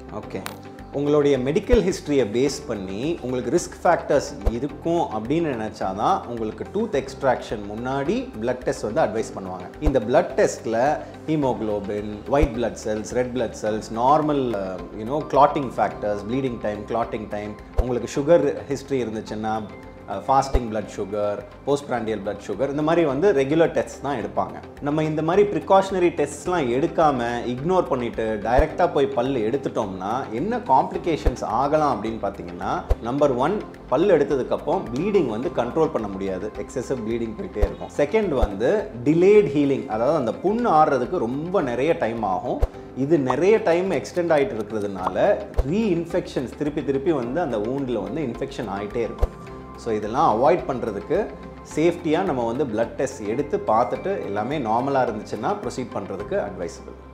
okay உங்களுடைய medical ஹிஸ்ட்ரியை base பண்ணி உங்களுக்கு ரிஸ்க் ஃபேக்டர்ஸ் இருக்கும் அப்படின்னு நினச்சாதான் உங்களுக்கு டூத் எக்ஸ்ட்ராக்ஷன் முன்னாடி பிளட் டெஸ்ட் வந்து அட்வைஸ் பண்ணுவாங்க இந்த பிளட் டெஸ்ட்டில் haemoglobin white blood cells red blood cells normal you know clotting factors bleeding time clotting time உங்களுக்கு சுகர் ஹிஸ்ட்ரி இருந்துச்சுன்னா fasting blood sugar post prandial blood sugar இந்த மாதிரி வந்து ரெகுலர் டெஸ்ட் தான் எடுப்பாங்க நம்ம இந்த மாதிரி ப்ரிகாஷனரி டெஸ்ட்லாம் எடுக்காமல் இக்னோர் பண்ணிவிட்டு டைரெக்டாக போய் பல் எடுத்துட்டோம்னா என்ன காம்ப்ளிகேஷன்ஸ் ஆகலாம் அப்படின்னு பார்த்தீங்கன்னா நம்பர் ஒன் பல் எடுத்ததுக்கப்புறம் ப்ளீடிங் வந்து கண்ட்ரோல் பண்ண முடியாது எக்ஸசிவ் ப்ளீடிங் போயிட்டே இருக்கும் செகண்ட் வந்து டிலேட் ஹீலிங் அதாவது அந்த புண் ஆடுறதுக்கு ரொம்ப நிறைய டைம் ஆகும் இது நிறைய டைம் எக்ஸ்டெண்ட் ஆகிட்டு இருக்கிறதுனால ரீஇன்ஃபெக்ஷன்ஸ் திருப்பி திருப்பி வந்து அந்த ஊண்டில் வந்து இன்ஃபெக்ஷன் ஆகிட்டே இருக்கும் ஸோ இதெல்லாம் அவாய்ட் பண்ணுறதுக்கு சேஃப்டியாக நம்ம வந்து பிளட் டெஸ்ட் எடுத்து பார்த்துட்டு எல்லாமே நார்மலாக இருந்துச்சுன்னா ப்ரொசீட் பண்ணுறதுக்கு அட்வைசபிள்